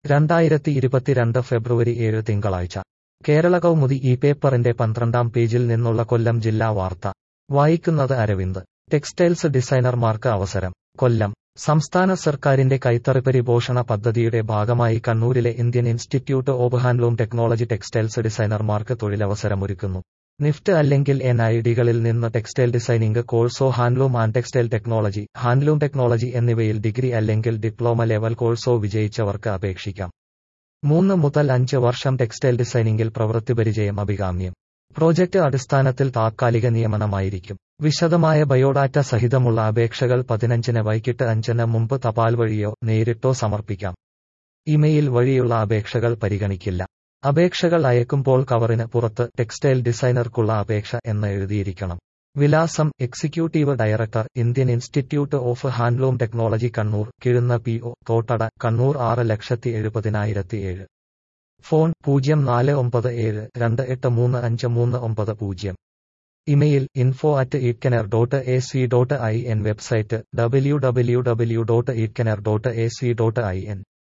രണ്ടായിരത്തി ഇരുപത്തിരണ്ട് ഫെബ്രുവരി ഏഴ് തിങ്കളാഴ്ച കേരള കൗമുദി ഈ പേപ്പറിന്റെ പന്ത്രണ്ടാം പേജിൽ നിന്നുള്ള കൊല്ലം ജില്ലാ വാർത്ത വായിക്കുന്നത് അരവിന്ദ് ടെക്സ്റ്റൈൽസ് ഡിസൈനർമാർക്ക് അവസരം കൊല്ലം സംസ്ഥാന സർക്കാരിന്റെ കൈത്തറി പരിപോഷണ പദ്ധതിയുടെ ഭാഗമായി കണ്ണൂരിലെ Indian institute of handloom technology textiles ഡിസൈനർമാർക്ക് തൊഴിലവസരമൊരുക്കുന്നു നിഫ്റ്റ് അല്ലെങ്കിൽ എൻ ഐ ഡികളിൽ നിന്ന് ടെക്സ്റ്റൈൽ ഡിസൈനിംഗ് കോഴ്സോ handloom and textile technology handloom technology എന്നിവയിൽ ഡിഗ്രി അല്ലെങ്കിൽ ഡിപ്ലോമ ലെവൽ കോഴ്സോ വിജയിച്ചവർക്ക് അപേക്ഷിക്കാം മൂന്ന് മുതൽ അഞ്ച് വർഷം ടെക്സ്റ്റൈൽ ഡിസൈനിംഗിൽ പ്രവൃത്തി പരിചയം അഭികാമ്യം പ്രോജക്റ്റ് അടിസ്ഥാനത്തിൽ താത്കാലിക നിയമനമായിരിക്കും വിശദമായ ബയോഡാറ്റ സഹിതമുള്ള അപേക്ഷകൾ പതിനഞ്ചിന് വൈകിട്ട് അഞ്ചിന് മുമ്പ് തപാൽ വഴിയോ നേരിട്ടോ സമർപ്പിക്കാം ഇമെയിൽ വഴിയുള്ള അപേക്ഷകൾ പരിഗണിക്കില്ല അപേക്ഷകൾ അയക്കുമ്പോൾ കവറിന് പുറത്ത് ടെക്സ്റ്റൈൽ ഡിസൈനർക്കുള്ള അപേക്ഷ എന്ന് എഴുതിയിരിക്കണം വിലാസം executive director Indian institute of handloom Technology Kannur Kizhunna P O Thottada Kannur ആറ് ലക്ഷത്തി എഴുപതിനായിരത്തി ഏഴ് ഫോൺ പൂജ്യം നാല് ഒമ്പത് ഏഴ് രണ്ട് എട്ട് മൂന്ന് അഞ്ച് മൂന്ന് ഒമ്പത് പൂജ്യം ഇമെയിൽ ഇൻഫോ അറ്റ് ഈറ്റ്കനർ dot A C dot I N website W W W dot ഈറ്റ്കനർ dot A C dot I N